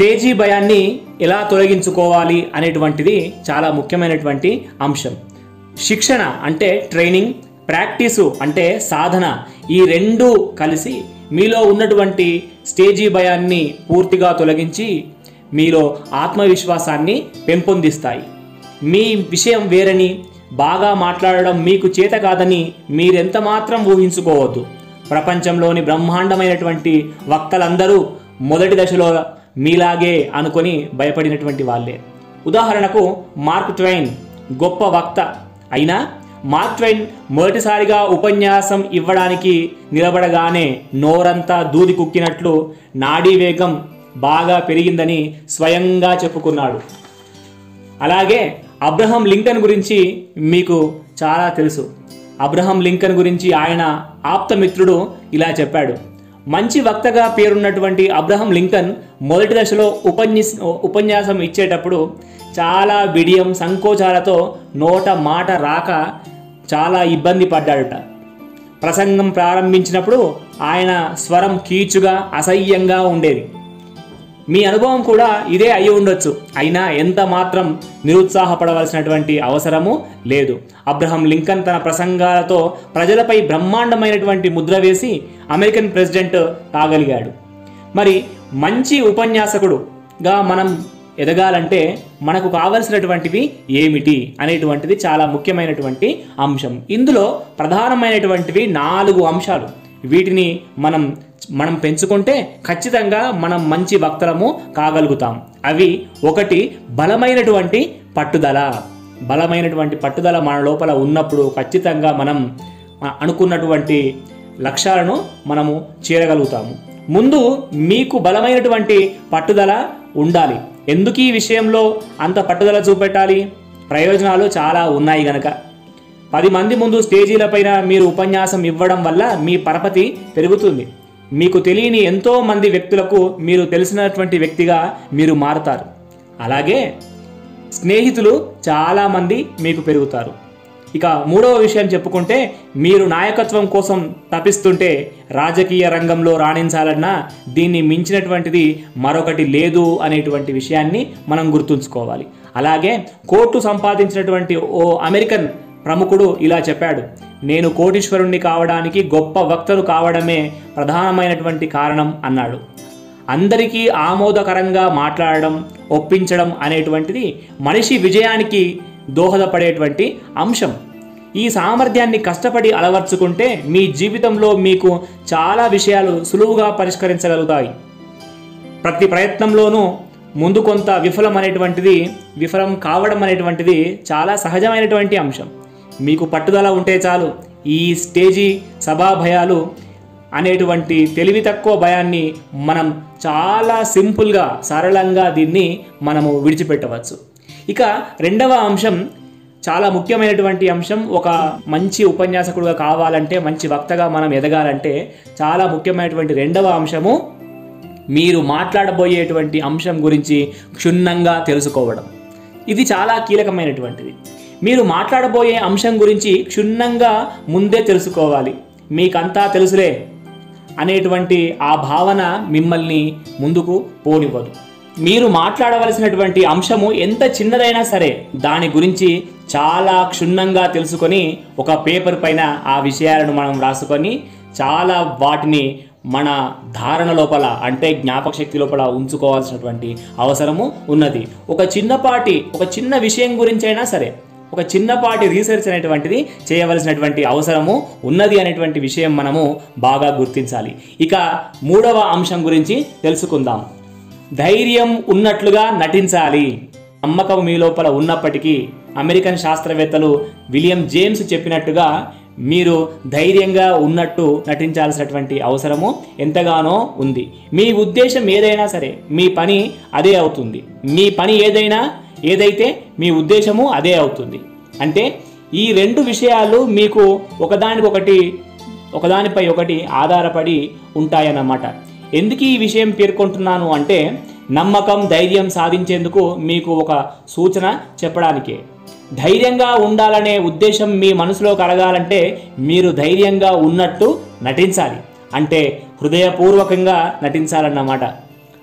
stage భయాన్ని ఎలా తొలగించుకోవాలి అనేటువంటిది చాలా ముఖ్యమైనటువంటి అంశం శిక్షణ అంటే ట్రైనింగ్ ప్రాక్టీసు అంటే సాధన ఈ రెండు కలిసి మీలో ఉన్నటువంటి స్టేజీ భయాన్ని పూర్తిగా తొలగించి మీలో ఆత్మవిశ్వాసాన్ని పెంపొందిస్తాయి మీ విషయం వేరని బాగా మాట్లాడడం మీకు చేత కాదని మీరెంత మాత్రం ఊహించుకోవద్దు ప్రపంచంలోని బ్రహ్మాండమైనటువంటి వక్తలందరూ మొదటి దశలో మీలాగే అనుకొని భయపడినటువంటి వాళ్ళే ఉదాహరణకు మార్క్ ట్వైన్ గొప్ప వక్త అయినా మార్క్ ట్వైన్ మొదటిసారిగా ఉపన్యాసం ఇవ్వడానికి నిలబడగానే నోరంతా దూది కుక్కినట్లు నాడీ వేగం బాగా పెరిగిందని స్వయంగా చెప్పుకున్నాడు అలాగే అబ్రహం లింకన్ గురించి మీకు చాలా తెలుసు అబ్రహం లింకన్ గురించి ఆయన ఆప్తమిత్రుడు ఇలా చెప్పాడు మంచి వక్తగా పేరున్నటువంటి అబ్రహం లింకన్ మొదటి దశలో ఉపన్యస్ ఉపన్యాసం ఇచ్చేటప్పుడు చాలా బిడియం సంకోచాలతో నోట మాట రాక చాలా ఇబ్బంది పడ్డాడట ప్రసంగం ప్రారంభించినప్పుడు ఆయన స్వరం కీచుగా అసహ్యంగా ఉండేది మీ అనుభవం కూడా ఇదే అయి ఉండొచ్చు అయినా ఎంత మాత్రం నిరుత్సాహపడవలసినటువంటి అవసరము లేదు అబ్రహం లింకన్ తన ప్రసంగాలతో ప్రజలపై బ్రహ్మాండమైనటువంటి ముద్ర వేసి అమెరికన్ ప్రెసిడెంట్ కాగలిగాడు మరి మంచి ఉపన్యాసకుడుగా మనం ఎదగాలంటే మనకు కావలసినటువంటివి ఏమిటి అనేటువంటిది చాలా ముఖ్యమైనటువంటి అంశం ఇందులో ప్రధానమైనటువంటివి నాలుగు అంశాలు వీటిని మనం మనం పెంచుకుంటే ఖచ్చితంగా మనం మంచి వక్తలము కాగలుగుతాం అవి ఒకటి బలమైనటువంటి పట్టుదల బలమైనటువంటి పట్టుదల మన లోపల ఉన్నప్పుడు ఖచ్చితంగా మనం అనుకున్నటువంటి లక్ష్యాలను మనము చేరగలుగుతాము ముందు మీకు బలమైనటువంటి పట్టుదల ఉండాలి ఎందుకు ఈ విషయంలో అంత పట్టుదల చూపెట్టాలి ప్రయోజనాలు చాలా ఉన్నాయి గనక పది మంది ముందు స్టేజీలపైన మీరు ఉపన్యాసం ఇవ్వడం వల్ల మీ పరపతి పెరుగుతుంది మీకు తెలియని ఎంతో మంది వ్యక్తులకు మీరు తెలిసినటువంటి వ్యక్తిగా మీరు మారుతారు అలాగే స్నేహితులు చాలామంది మీకు పెరుగుతారు ఇక మూడవ విషయం చెప్పుకుంటే మీరు నాయకత్వం కోసం తపిస్తుంటే రాజకీయ రంగంలో రాణించాలన్నా దీన్ని మించినటువంటిది మరొకటి లేదు అనేటువంటి విషయాన్ని మనం గుర్తుంచుకోవాలి అలాగే కోర్టు సంపాదించినటువంటి ఓ అమెరికన్ ప్రముఖుడు ఇలా చెప్పాడు నేను కోటీశ్వరుణ్ణి కావడానికి గొప్ప వక్తలు కావడమే ప్రధానమైనటువంటి కారణం అన్నాడు అందరికీ ఆమోదకరంగా మాట్లాడడం ఒప్పించడం అనేటువంటిది మనిషి విజయానికి దోహదపడేటువంటి అంశం ఈ సామర్థ్యాన్ని కష్టపడి అలవర్చుకుంటే మీ జీవితంలో మీకు చాలా విషయాలు సులువుగా పరిష్కరించగలుగుతాయి ప్రతి ప్రయత్నంలోనూ ముందు కొంత విఫలం అనేటువంటిది విఫలం కావడం అనేటువంటిది చాలా సహజమైనటువంటి అంశం మీకు పట్టుదల ఉంటే చాలు ఈ స్టేజీ సభా భయాలు అనేటువంటి తెలివి తక్కువ భయాన్ని మనం చాలా సింపుల్గా సరళంగా దీన్ని మనము విడిచిపెట్టవచ్చు ఇక రెండవ అంశం చాలా ముఖ్యమైనటువంటి అంశం ఒక మంచి ఉపన్యాసకుడుగా కావాలంటే మంచి వక్తగా మనం ఎదగాలంటే చాలా ముఖ్యమైనటువంటి రెండవ అంశము మీరు మాట్లాడబోయేటువంటి అంశం గురించి క్షుణ్ణంగా తెలుసుకోవడం ఇది చాలా కీలకమైనటువంటిది మీరు మాట్లాడబోయే అంశం గురించి క్షుణ్ణంగా ముందే తెలుసుకోవాలి మీకంతా తెలుసులే అనేటువంటి ఆ భావన మిమ్మల్ని ముందుకు పోనివ్వదు మీరు మాట్లాడవలసినటువంటి అంశము ఎంత చిన్నదైనా సరే దాని గురించి చాలా క్షుణ్ణంగా తెలుసుకొని ఒక పేపర్ పైన ఆ విషయాలను మనం రాసుకొని చాలా వాటిని మన ధారణ లోపల అంటే జ్ఞాపక శక్తి లోపల ఉంచుకోవాల్సినటువంటి అవసరము ఉన్నది ఒక చిన్నపాటి ఒక చిన్న విషయం గురించి అయినా సరే ఒక చిన్నపాటి రీసెర్చ్ అనేటువంటిది చేయవలసినటువంటి అవసరము ఉన్నది అనేటువంటి విషయం మనము బాగా గుర్తించాలి ఇక మూడవ అంశం గురించి తెలుసుకుందాం ధైర్యం ఉన్నట్లుగా నటించాలి నమ్మకం మీ లోపల ఉన్నప్పటికీ అమెరికన్ శాస్త్రవేత్తలు విలియం జేమ్స్ చెప్పినట్టుగా మీరు ధైర్యంగా ఉన్నట్టు నటించాల్సినటువంటి అవసరము ఎంతగానో ఉంది మీ ఉద్దేశం ఏదైనా సరే మీ పని అదే అవుతుంది మీ పని ఏదైనా ఏదైతే మీ ఉద్దేశము అదే అవుతుంది అంటే ఈ రెండు విషయాలు మీకు ఒకదానికొకటి ఒకదానిపై ఒకటి ఆధారపడి ఉంటాయన్నమాట ఎందుకు ఈ విషయం పేర్కొంటున్నాను అంటే నమ్మకం ధైర్యం సాధించేందుకు మీకు ఒక సూచన చెప్పడానికే ధైర్యంగా ఉండాలనే ఉద్దేశం మీ మనసులో కలగాలంటే మీరు ధైర్యంగా ఉన్నట్టు నటించాలి అంటే హృదయపూర్వకంగా నటించాలన్నమాట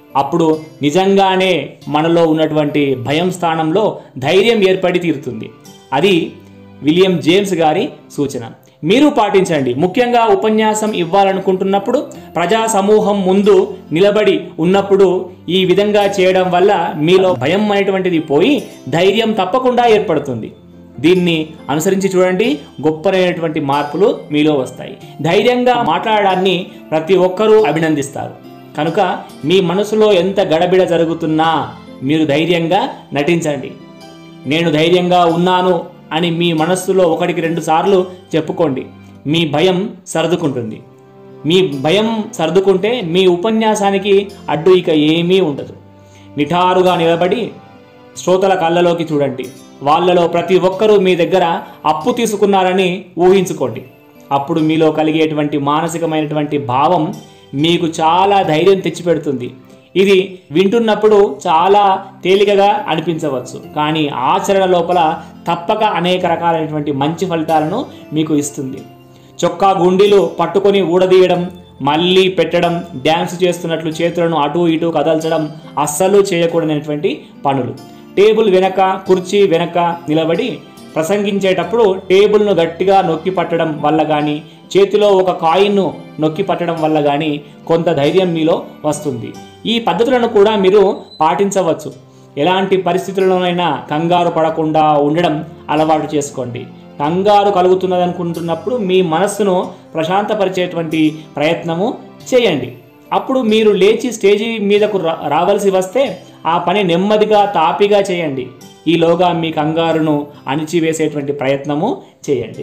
అప్పుడు నిజంగానే మనలో ఉన్నటువంటి భయం స్థానంలో ధైర్యం ఏర్పడి తీరుతుంది అది విలియం జేమ్స్ గారి సూచన మీరు పాటించండి ముఖ్యంగా ఉపన్యాసం ఇవ్వాలనుకుంటున్నప్పుడు ప్రజా సమూహం ముందు నిలబడి ఉన్నప్పుడు ఈ విధంగా చేయడం వల్ల మీలో భయం అనేటువంటిది పోయి ధైర్యం తప్పకుండా ఏర్పడుతుంది దీన్ని అనుసరించి చూడండి గొప్పనైనటువంటి మార్పులు మీలో వస్తాయి ధైర్యంగా మాట్లాడడాన్ని ప్రతి ఒక్కరూ అభినందిస్తారు కనుక మీ మనసులో ఎంత గడబిడ జరుగుతున్నా మీరు ధైర్యంగా నటించండి నేను ధైర్యంగా ఉన్నాను అని మీ మనస్సులో ఒకటికి రెండు సార్లు చెప్పుకోండి మీ భయం సర్దుకుంటుంది మీ భయం సర్దుకుంటే మీ ఉపన్యాసానికి అడ్డు ఇక ఏమీ ఉండదు నిఠారుగా నిలబడి శ్రోతల కళ్ళలోకి చూడండి వాళ్ళలో ప్రతి ఒక్కరూ మీ దగ్గర అప్పు తీసుకున్నారని ఊహించుకోండి అప్పుడు మీలో కలిగేటువంటి మానసికమైనటువంటి భావం మీకు చాలా ధైర్యం తెచ్చిపెడుతుంది ఇది వింటున్నప్పుడు చాలా తేలికగా అనిపించవచ్చు కానీ ఆచరణ లోపల తప్పక అనేక రకాలైనటువంటి మంచి ఫలితాలను మీకు ఇస్తుంది చొక్కా గుండీలు పట్టుకొని ఊడదీయడం మళ్ళీ పెట్టడం డ్యాన్స్ చేస్తున్నట్లు చేతులను అటు ఇటు కదల్చడం అస్సలు చేయకూడనటువంటి పనులు టేబుల్ వెనక కుర్చీ వెనక నిలబడి ప్రసంగించేటప్పుడు టేబుల్ను గట్టిగా నొక్కి పట్టడం వల్ల కానీ చేతిలో ఒక కాయిన్ను నొక్కి పట్టడం వల్ల కానీ కొంత ధైర్యం మీలో వస్తుంది ఈ పద్ధతులను కూడా మీరు పాటించవచ్చు ఎలాంటి పరిస్థితుల్లోనైనా కంగారు పడకుండా ఉండడం అలవాటు చేసుకోండి కంగారు కలుగుతున్నది అనుకుంటున్నప్పుడు మీ మనస్సును ప్రశాంతపరిచేటువంటి ప్రయత్నము చేయండి అప్పుడు మీరు లేచి స్టేజీ మీదకు రా- రావాల్సి వస్తే ఆ పని నెమ్మదిగా తాపిగా చేయండి ఈలోగా మీ కంగారును అణిచివేసేటువంటి ప్రయత్నము చేయండి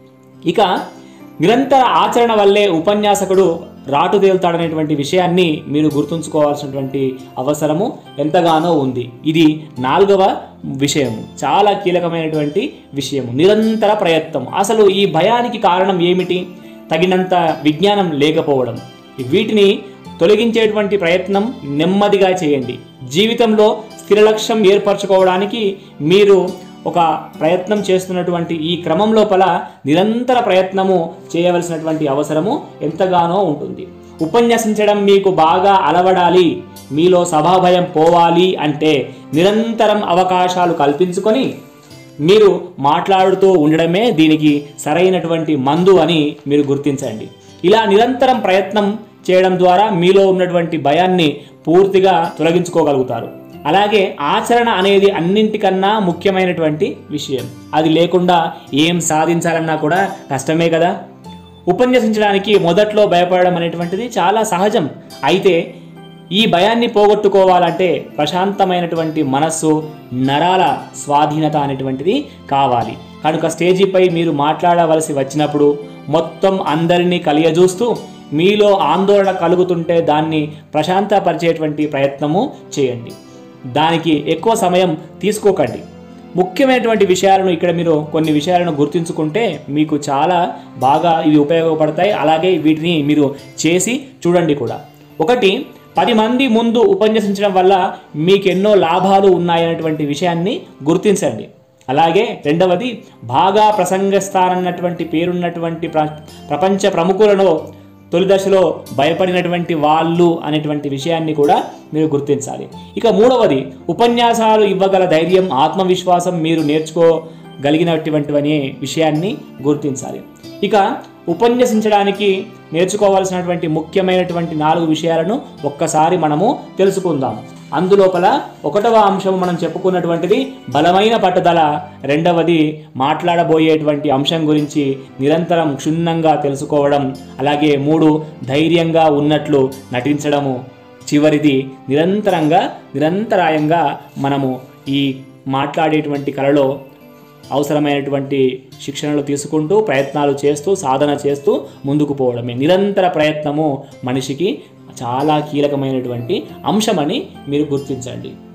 ఇక నిరంతర ఆచరణ వల్లే ఉపన్యాసకుడు రాటు తేలుతాడనేటువంటి విషయాన్ని మీరు గుర్తుంచుకోవాల్సినటువంటి అవసరము ఎంతగానో ఉంది ఇది నాలుగవ విషయము చాలా కీలకమైనటువంటి విషయము నిరంతర ప్రయత్నం అసలు ఈ భయానికి కారణం ఏమిటి తగినంత విజ్ఞానం లేకపోవడం వీటిని తొలగించేటువంటి ప్రయత్నం నెమ్మదిగా చేయండి జీవితంలో స్థిర లక్ష్యం ఏర్పరచుకోవడానికి మీరు ఒక ప్రయత్నం చేస్తున్నటువంటి ఈ క్రమం లోపల నిరంతర ప్రయత్నము చేయవలసినటువంటి అవసరము ఎంతగానో ఉంటుంది ఉపన్యసించడం మీకు బాగా అలవడాలి మీలో సభాభయం పోవాలి అంటే నిరంతరం అవకాశాలు కల్పించుకొని మీరు మాట్లాడుతూ ఉండడమే దీనికి సరైనటువంటి మందు అని మీరు గుర్తించండి ఇలా నిరంతరం ప్రయత్నం చేయడం ద్వారా మీలో ఉన్నటువంటి భయాన్ని పూర్తిగా తొలగించుకోగలుగుతారు అలాగే ఆచరణ అనేది అన్నింటికన్నా ముఖ్యమైనటువంటి విషయం అది లేకుండా ఏం సాధించాలన్నా కూడా కష్టమే కదా ఉపన్యసించడానికి మొదట్లో భయపడడం అనేటువంటిది చాలా సహజం అయితే ఈ భయాన్ని పోగొట్టుకోవాలంటే ప్రశాంతమైనటువంటి మనస్సు నరాల స్వాధీనత అనేటువంటిది కావాలి కనుక స్టేజీపై మీరు మాట్లాడవలసి వచ్చినప్పుడు మొత్తం అందరినీ కలియజూస్తూ మీలో ఆందోళన కలుగుతుంటే దాన్ని ప్రశాంతపరిచేటువంటి ప్రయత్నము చేయండి దానికి ఎక్కువ సమయం తీసుకోకండి ముఖ్యమైనటువంటి విషయాలను ఇక్కడ మీరు కొన్ని విషయాలను గుర్తుంచుకుంటే మీకు చాలా బాగా ఇవి ఉపయోగపడతాయి అలాగే వీటిని మీరు చేసి చూడండి కూడా ఒకటి పది మంది ముందు ఉపన్యసించడం వల్ల మీకు ఎన్నో లాభాలు ఉన్నాయనేటువంటి విషయాన్ని గుర్తించండి అలాగే రెండవది బాగా ప్రసంగిస్తానన్నటువంటి పేరున్నటువంటి ప్ర ప్రపంచ ప్రముఖులను తొలి దశలో భయపడినటువంటి వాళ్ళు అనేటువంటి విషయాన్ని కూడా మీరు గుర్తించాలి ఇక మూడవది ఉపన్యాసాలు ఇవ్వగల ధైర్యం ఆత్మవిశ్వాసం మీరు నేర్చుకోగలిగినటువంటి అనే విషయాన్ని గుర్తించాలి ఇక ఉపన్యసించడానికి నేర్చుకోవాల్సినటువంటి ముఖ్యమైనటువంటి నాలుగు విషయాలను ఒక్కసారి మనము తెలుసుకుందాం అందులోపల ఒకటవ అంశం మనం చెప్పుకున్నటువంటిది బలమైన పట్టుదల రెండవది మాట్లాడబోయేటువంటి అంశం గురించి నిరంతరం క్షుణ్ణంగా తెలుసుకోవడం అలాగే మూడు ధైర్యంగా ఉన్నట్లు నటించడము చివరిది నిరంతరంగా నిరంతరాయంగా మనము ఈ మాట్లాడేటువంటి కళలో అవసరమైనటువంటి శిక్షణలు తీసుకుంటూ ప్రయత్నాలు చేస్తూ సాధన చేస్తూ ముందుకు పోవడమే నిరంతర ప్రయత్నము మనిషికి చాలా కీలకమైనటువంటి అంశమని మీరు గుర్తించండి